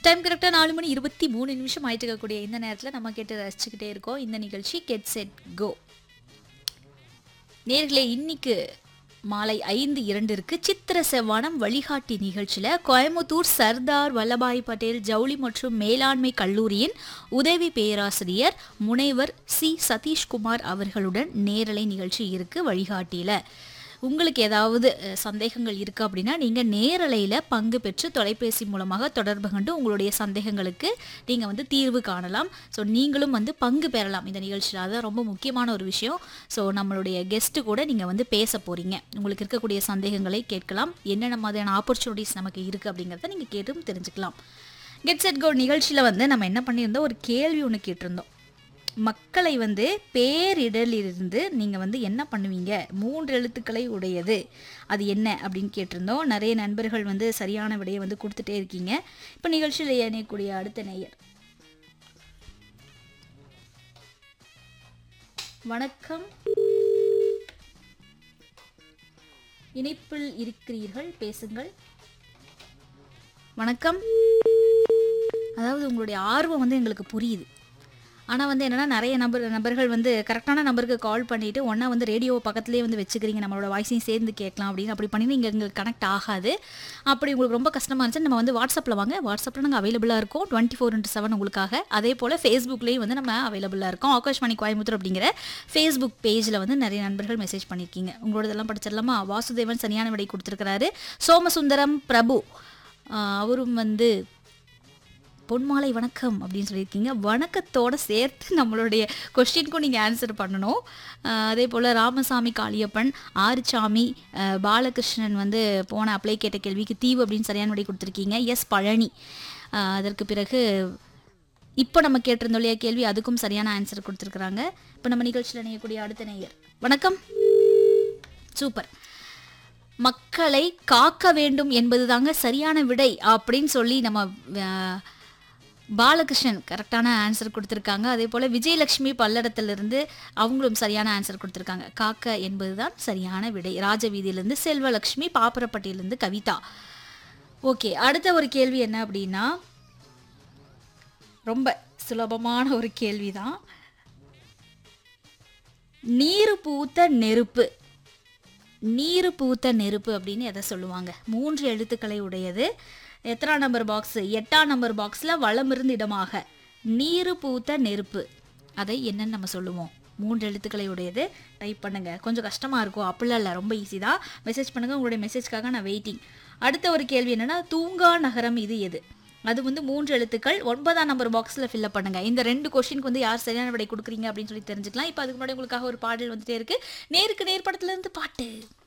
time கரெக்டாக நாலு மணி இருபத்தி மூணு நிமிஷம் ஆயிட்டு இருக்கக்கூடிய இந்த நேரத்தில் நம்ம கேட்டு ரசிச்சுக்கிட்டே இருக்கோம் இந்த நிகழ்ச்சி கெட் செட் கோ நேர்களே இன்னைக்கு மாலை ஐந்து இரண்டிற்கு சித்திர செவ்வானம் வழிகாட்டி நிகழ்ச்சியில் கோயம்புத்தூர் சர்தார் வல்லபாய் பட்டேல் ஜவுளி மற்றும் மேலாண்மை கல்லூரியின் உதவி பேராசிரியர் முனைவர் சி சதீஷ்குமார் அவர்களுடன் நேரலை நிகழ்ச்சி இருக்கு வழிகாட்டியில் உங்களுக்கு ஏதாவது அஹ், சந்தேகங்கள் இருக்குது அப்படின்னா நீங்கள் நேரலையில் பங்கு பெற்று தொலைபேசி மூலமாக தொடர்பு கொண்டு உங்களுடைய சந்தேகங்களுக்கு நீங்கள் வந்து தீர்வு காணலாம் ஸோ நீங்களும் வந்து பங்கு பெறலாம் இந்த நிகழ்ச்சியில் அதுதான் ரொம்ப முக்கியமான ஒரு விஷயம் ஸோ நம்மளுடைய கெஸ்ட்டு கூட நீங்கள் வந்து பேச போகிறீங்க உங்களுக்கு இருக்கக்கூடிய சந்தேகங்களை கேட்கலாம் என்னென்ன மாதிரியான ஆப்பர்ச்சுனிட்டிஸ் நமக்கு இருக்குது அப்படிங்கிறத நீங்கள் கேட்டும் தெரிஞ்சுக்கலாம் கெட் செட் கோ நிகழ்ச்சியில் வந்து நம்ம என்ன பண்ணியிருந்தோம் ஒரு கேள்வி ஒன்று கேட்டிருந்தோம் மக்களை வந்து பேரிடலிருந்து நீங்கள் வந்து என்ன பண்ணுவீங்க மூன்று எழுத்துக்களை உடையது அது என்ன அப்படின்னு கேட்டிருந்தோம் நிறைய நண்பர்கள் வந்து சரியான விடையை வந்து கொடுத்துட்டே இருக்கீங்க இப்போ நிகழ்ச்சியில் இணையக்கூடிய அடுத்த நேயர் வணக்கம் இணைப்பில் இருக்கிறீர்கள் பேசுங்கள் வணக்கம் அதாவது உங்களுடைய ஆர்வம் வந்து எங்களுக்கு புரியுது ஆனால் வந்து என்னன்னா நிறைய நபர் நபர்கள் வந்து கரெக்டான நம்பருக்கு கால் பண்ணிட்டு ஒன்றா வந்து ரேடியோ பக்கத்துலேயே வந்து வச்சுக்கிறீங்க நம்மளோட வாய்ஸையும் சேர்ந்து கேட்கலாம் அப்படின்னு அப்படி பண்ணி நீங்கள் எங்களுக்கு கனெக்ட் ஆகாது அப்படி உங்களுக்கு ரொம்ப கஷ்டமாக இருந்துச்சு நம்ம வந்து வாட்ஸ்அப்பில் வாங்க வாட்ஸ்அப்பில் நாங்கள் அவைலபிளாக இருக்கோம் டுவெண்ட்டி ஃபோர் இன்ட்டு செவன் உங்களுக்காக அதே போல் ஃபேஸ்புக்லேயும் வந்து நம்ம அவைலபிளாக இருக்கோம் ஆகாஷ்வாணி கோயம்புத்தூர் அப்படிங்கிற ஃபேஸ்புக் பேஜில் வந்து நிறைய நண்பர்கள் மெசேஜ் பண்ணியிருக்கீங்க உங்களோடதெல்லாம் படிச்சிடலாமா வாசுதேவன் சரியான விடை கொடுத்துருக்கிறாரு சோமசுந்தரம் பிரபு ஆஹ் அவரும் வந்து பொன்மாலை வணக்கம் அப்படின்னு சொல்லியிருக்கீங்க வணக்கத்தோட சேர்த்து நம்மளுடைய கொஸ்டினுக்கும் நீங்கள் ஆன்சர் பண்ணணும் அஹ் அதே போல் ராமசாமி காளியப்பன் ஆறுசாமி அஹ் பாலகிருஷ்ணன் வந்து போன அப்ளை கேட்ட கேள்விக்கு தீவு அப்படின்னு சரியான விடை கொடுத்துருக்கீங்க எஸ் பழனி அஹ் அதற்கு பிறகு இப்போ நம்ம கேட்டிருந்தோம் இல்லையா கேள்வி அதுக்கும் சரியான ஆன்சர் கொடுத்துருக்குறாங்க இப்போ நம்ம நிகழ்ச்சியில் இணையக்கூடிய அடுத்த நேயர் வணக்கம் சூப்பர் மக்களை காக்க வேண்டும் என்பது தாங்க சரியான விடை அப்படின்னு சொல்லி நம்ம அஹ், பாலகிருஷ்ணன் கரெக்டான ஆன்சர் கொடுத்துருக்காங்க அதே போல் விஜயலட்சுமி பல்லடத்திலிருந்து அவங்களும் சரியான ஆன்சர் கொடுத்துருக்காங்க காக்க என்பது தான் சரியான விடை ராஜவீதியிலேருந்து செல்வலட்சுமி பாப்பரப்பட்டியிலேருந்து கவிதா ஓகே அடுத்த ஒரு கேள்வி என்ன அப்படின்னா ரொம்ப சுலபமான ஒரு கேள்வி தான் நீரு பூத்த நெருப்பு நீரு பூத்த நெருப்பு அப்படின்னு எதை சொல்லுவாங்க மூன்று எழுத்துக்களை உடையது எத்தனாம் நம்பர் பாக்ஸ் எட்டாம் நம்பர் பாக்ஸில் வலமிருந்து இடமாக நீரு பூத்த நெருப்பு அதை என்னன்னு நம்ம சொல்லுவோம் மூன்று எழுத்துக்களை உடையது டைப் பண்ணுங்க கொஞ்சம் கஷ்டமாக இருக்கும் அப்படிலாம் இல்லை ரொம்ப ஈஸி தான் மெசேஜ் பண்ணுங்க உங்களுடைய மெசேஜ்க்காக நான் வெயிட்டிங் அடுத்த ஒரு கேள்வி என்னன்னா தூங்கா நகரம் இது எது அது வந்து மூன்று எழுத்துக்கள் ஒன்பதாம் நம்பர் பாக்ஸில் ஃபில்அப் பண்ணுங்க இந்த ரெண்டு கொஸ்டினுக்கு வந்து யார் சரியான விடை கொடுக்குறீங்க அப்படின்னு சொல்லி தெரிஞ்சுக்கலாம் இப்போ அதுக்கு முன்னாடி உங்களுக்காக ஒரு பாடல் வந்துட்டே இருக்கு நேருக்கு நேர் படத்துல இருந்து பாட்டு